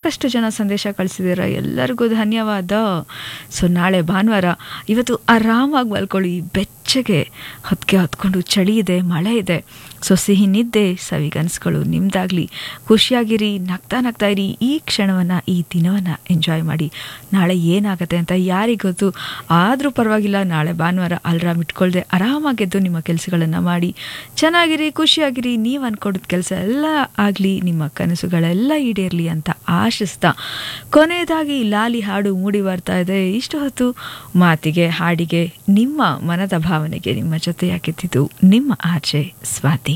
ಸಾಕಷ್ಟು ಜನ ಸಂದೇಶ ಕಳಿಸಿದ್ದೀರ ಎಲ್ಲರಿಗೂ ಧನ್ಯವಾದ ಸೊ ನಾಳೆ ಭಾನುವಾರ ಇವತ್ತು ಆರಾಮಾಗಿ ಮಲ್ಕೊಳ್ಳಿ ಬೆಚ್ಚಗೆ ಹೊತ್ತಿಗೆ ಹೊತ್ಕೊಂಡು ಚಳಿ ಇದೆ ಮಳೆ ಇದೆ ಸೊ ಸಿಹಿ ನಿದ್ದೆ ಸವಿಗನಸುಗಳು ನಿಮ್ದಾಗಲಿ ಖುಷಿಯಾಗಿರಿ ನಗ್ತಾ ನಗ್ತಾ ಇರಿ ಈ ಕ್ಷಣವನ್ನು ಈ ದಿನವನ್ನು ಎಂಜಾಯ್ ಮಾಡಿ ನಾಳೆ ಏನಾಗುತ್ತೆ ಅಂತ ಯಾರಿಗೆ ಗೊತ್ತು ಆದರೂ ಪರವಾಗಿಲ್ಲ ನಾಳೆ ಭಾನುವಾರ ಅಲ್ರಾಮ್ ಇಟ್ಕೊಳ್ದೆ ಆರಾಮಾಗೆದ್ದು ನಿಮ್ಮ ಕೆಲಸಗಳನ್ನು ಮಾಡಿ ಚೆನ್ನಾಗಿರಿ ಖುಷಿಯಾಗಿರಿ ನೀವು ಅಂದ್ಕೊಂಡಿದ್ದ ಕೆಲಸ ಎಲ್ಲ ಆಗಲಿ ನಿಮ್ಮ ಕನಸುಗಳೆಲ್ಲ ಈಡೇರಲಿ ಅಂತ ಆಶಿಸ್ತಾ ಕೊನೆಯದಾಗಿ ಲಾಲಿ ಹಾಡು ಮೂಡಿ ಬರ್ತಾ ಇದೆ ಇಷ್ಟು ಹೊತ್ತು ಮಾತಿಗೆ ಹಾಡಿಗೆ ನಿಮ್ಮ ಮನದ ಭಾವನೆಗೆ ನಿಮ್ಮ ಜೊತೆಯಾಗಿದ್ದಿದ್ದು ನಿಮ್ಮ ಆಚೆ ಸ್ವಾತಿ